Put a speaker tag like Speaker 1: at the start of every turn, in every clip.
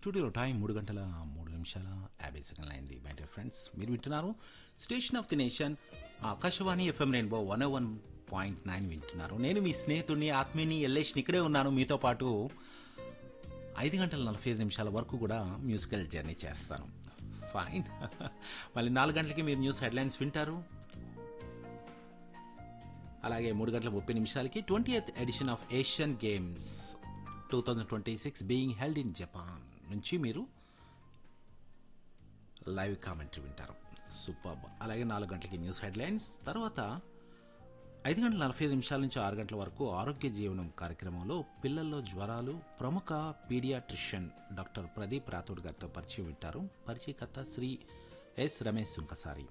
Speaker 1: స్టూడియోలో టైం మూడు గంటల మూడు నిమిషాల యాభై సెకండ్లు అయింది మై డియర్ ఫ్రెండ్స్ మీరు వింటున్నారు station of the nation Akashvani FM rainbow one one point nine వింటున్నారు నేను మీ స్నేహితుడిని ఆత్మీయుని ఎల్లేష్ని ఇక్కడే ఉన్నాను మీతో పాటు ఐదు గంటల నలభై ఐదు నిమిషాల వరకు కూడా మ్యూజికల్ జర్నీ చేస్తాను ఫైన్ మళ్ళీ నాలుగు గంటలకి మీరు న్యూస్ హెడ్లైన్స్ వింటారు అలాగే మూడు గంటల ముప్పై నిమిషాలకి twenty eighth edition of Asian games two thousand twenty six being held in Japan నుంచి మీరు లైవ్ కామెంటరీ వింటారు సూపర్ అలాగే నాలుగు గంటలకి న్యూస్ హెడ్లైన్స్ తర్వాత ఐదు గంటల నలభై ఐదు నిమిషాల నుంచి ఆరు గంటల వరకు ఆరోగ్య జీవనం కార్యక్రమంలో పిల్లల్లో జ్వరాలు ప్రముఖ పీడియాట్రిషియన్ డాక్టర్ ప్రదీప్ రాథోడ్ గారితో పరిచయం వింటారు పరిచయకర్త శ్రీ ఎస్ రమేష్ సుంకసారి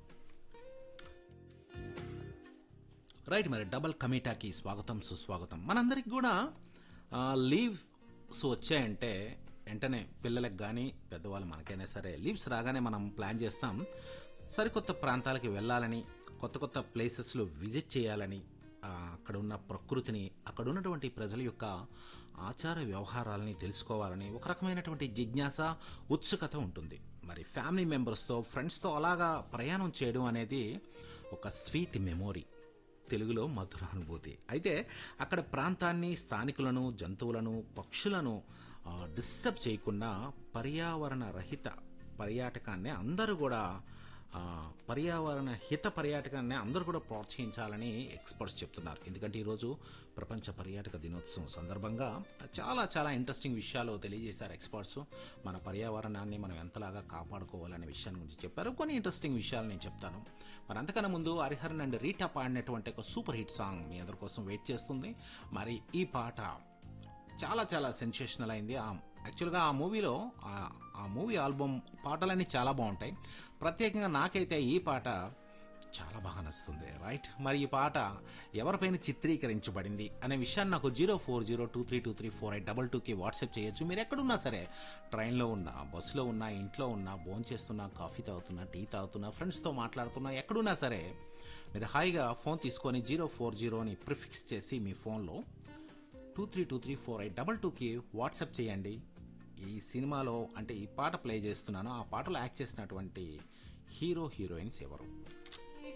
Speaker 1: రైట్ మరి డబల్ కమిటాకి స్వాగతం సుస్వాగతం మనందరికి కూడా లీవ్స్ వచ్చాయంటే వెంటనే పిల్లలకు కానీ పెద్దవాళ్ళు మనకైనా సరే లీవ్స్ రాగానే మనం ప్లాన్ చేస్తాం సరికొత్త ప్రాంతాలకి వెళ్ళాలని కొత్త కొత్త ప్లేసెస్లో విజిట్ చేయాలని ఆ, అక్కడ ఉన్న ప్రకృతిని అక్కడ ఉన్నటువంటి ప్రజల యొక్క ఆచార వ్యవహారాలని తెలుసుకోవాలని ఒక రకమైనటువంటి జిజ్ఞాస ఉత్సుకత ఉంటుంది మరి ఫ్యామిలీ మెంబర్స్తో ఫ్రెండ్స్తో అలాగా ప్రయాణం చేయడం అనేది ఒక స్వీట్ మెమొరీ తెలుగులో మధురానుభూతి అయితే అక్కడ ప్రాంతాన్ని స్థానికులను జంతువులను పక్షులను ఆ, డిస్టర్బ్ చేయకుండా పర్యావరణ రహిత పర్యాటకాన్ని అందరూ కూడా ఆ, పర్యావరణ హిత పర్యాటకాన్ని అందరూ కూడా ప్రోత్సహించాలని ఎక్స్పర్ట్స్ చెప్తున్నారు ఎందుకంటే ఈరోజు ప్రపంచ పర్యాటక దినోత్సవం సందర్భంగా చాలా చాలా ఇంట్రెస్టింగ్ విషయాలు తెలియజేశారు ఎక్స్పర్ట్స్ మన పర్యావరణాన్ని మనం ఎంతలాగా కాపాడుకోవాలనే విషయాన్ని గురించి చెప్పారు కొన్ని ఇంట్రెస్టింగ్ విషయాలు నేను చెప్తాను మరి అంతకన్నా ముందు హరిహరన్ అండ్ రీటా పాడినటువంటి ఒక సూపర్ హిట్ సాంగ్ మీ అందరి కోసం వెయిట్ చేస్తుంది మరి ఈ పాట చాలా చాలా సెన్సేషనల్ అయింది ఆ యాక్చువల్గా ఆ మూవీలో ఆ- ఆ మూవీ ఆల్బమ్ పాటలన్నీ చాలా బాగుంటాయి ప్రత్యేకంగా నాకైతే ఈ పాట చాలా బాగా నచ్చుతుంది రైట్ మరి ఈ పాట ఎవరిపైన చిత్రీకరించబడింది అనే విషయాన్ని నాకు zero four zero two three two three four eight double టూకి వాట్సాప్ చేయొచ్చు మీరు ఎక్కడున్నా సరే ట్రైన్లో ఉన్నా బస్సులో ఉన్నా ఇంట్లో ఉన్నా భోజనం చేస్తున్నా కాఫీ తాగుతున్నా టీ తాగుతున్నా ఫ్రెండ్స్తో మాట్లాడుతున్నా ఎక్కడున్నా సరే మీరు హాయిగా ఫోన్ తీసుకొని జీరో ఫోర్ జీరోని ప్రిఫిక్స్ చేసి మీ ఫోన్లో two three two three four eight double టూకి వాట్సాప్ చేయండి ఈ సినిమాలో అంటే ఈ పాట ప్లే చేస్తున్నాను ఆ పాటలో యాక్ట్ చేసినటువంటి హీరో హీరోయిన్స్ ఎవరు